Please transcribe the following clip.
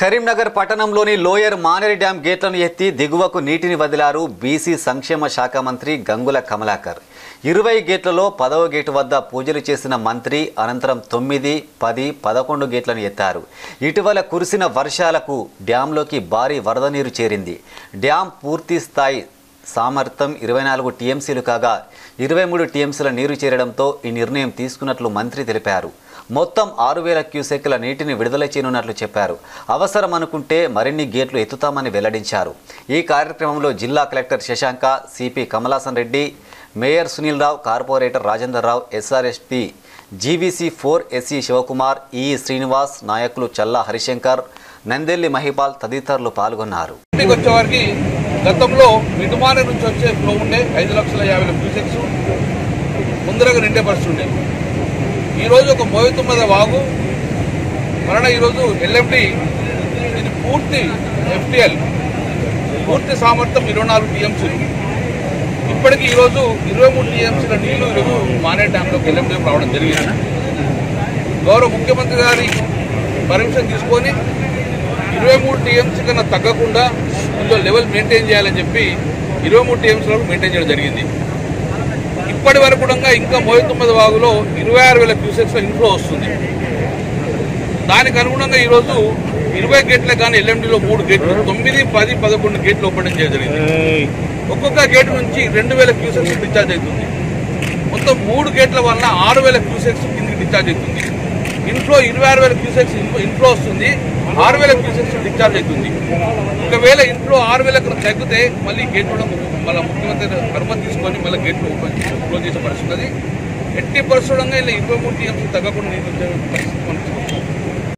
కరీంనగర్ పట్టణంలోని lower Maneri dam గేట్లను ఎత్తి దిగువకు నీటిని వదిలారు బీసీ సంక్షేమ శాఖ మంత్రి గంగుల కమలాకర్ ఇరవై గేట్లలో పదవ గేటు వద్ద పూజలు చేసిన మంత్రి అనంతరం తొమ్మిది పది పదకొండు గేట్లను ఎత్తారు ఇటీవల కురిసిన వర్షాలకు డ్యాంలోకి భారీ వరద నీరు చేరింది డ్యాం పూర్తి స్థాయి సామర్థ్యం ఇరవై నాలుగు టీఎంసీలు కాగా ఇరవై మూడు టీఎంసీల నీరు చేరడంతో ఈ నిర్ణయం తీసుకున్నట్లు మంత్రి తెలిపారు మొత్తం ఆరు వేల క్యూసెక్ల నీటిని విడుదల చేయనున్నట్లు చెప్పారు అవసరం అనుకుంటే మరిన్ని గేట్లు ఎత్తుతామని వెల్లడించారు ఈ కార్యక్రమంలో జిల్లా collector Shashanka CP Kamalasan Reddy mayor Sunil Rao corporator Rajender Rao SRSP GVC four SC Shivakumar E Srinivas నాయకులు చల్లా హరిశంకర్ నందెల్లి మహిపాల్ తదితరులు పాల్గొన్నారు ఇంటికి వచ్చేవారికి గతంలో మిటుమాన నుంచి వచ్చే ఫ్లో ఉండే ఐదు లక్షల యాభై వేల క్యూసెక్స్ ముందరగా నిండే పరిస్థితి ఉండే ఈరోజు ఒక మోయతుమ్మద వాగు వలన ఈరోజు ఎల్ఎండి ఇది పూర్తి ఎఫ్టిఎల్ పూర్తి సామర్థ్యం ఇరవై నాలుగు టీఎంసీలు ఇప్పటికీ ఈరోజు ఇరవై మూడు టీఎంసీల నీళ్లు ఈరోజు మానే డ్యాంలోకి ఎల్ఎండికి రావడం జరిగింది గౌరవ ముఖ్యమంత్రి గారి పర్మిషన్ తీసుకొని ఇరవై మూడు టీఎంసీ కన్నా తగ్గకుండా ఇందులో లెవెల్ మెయింటైన్ చేయాలని చెప్పి ఇరవై మూడు టీఎంసీ వరకు మెయింటైన్ చేయడం జరిగింది ఇప్పటి వరకు కూడా ఇంకా మోయ తొమ్మిది వాగులో ఇరవై ఆరు వేల క్యూసెక్స్ ఇన్ఫ్లో వస్తుంది దానికి అనుగుణంగా ఈరోజు ఇరవై గేట్లే కానీ ఎల్ఎండిలో మూడు గేట్లు తొమ్మిది పది పదకొండు గేట్లు ఓపెన్ చేయడం జరిగింది ఒక్కొక్క గేట్ నుంచి రెండు వేల క్యూసెక్స్ డిశ్చార్జ్ అవుతుంది మొత్తం మూడు గేట్ల వలన ఆరు వేల క్యూసెక్స్ కిందికి డిశ్చార్జ్ అవుతుంది ఇన్ఫ్లో ఇరవై ఆరు వేల క్యూసెక్స్ ఇన్ఫ్లో వస్తుంది ఆరు వేల క్యూసెక్స్ డిశ్చార్జ్ అవుతుంది ఒకవేళ ఇన్ఫ్లో ఆరు వేల కన్నా తగ్గితే మళ్ళీ గేట్ కూడా మళ్ళీ ముఖ్యమంత్రి అనుమతి తీసుకొని మళ్ళీ గేట్లు ఓపెన్ క్లోజ్ చేసే పరిస్థితి ఉన్నది ఎట్టి పరిస్థితుల్లో ఇలా ఇరవై మూడు టీఎంసీ తగ్గకుండా నీళ్ళు వచ్చే పరిస్థితి మనకు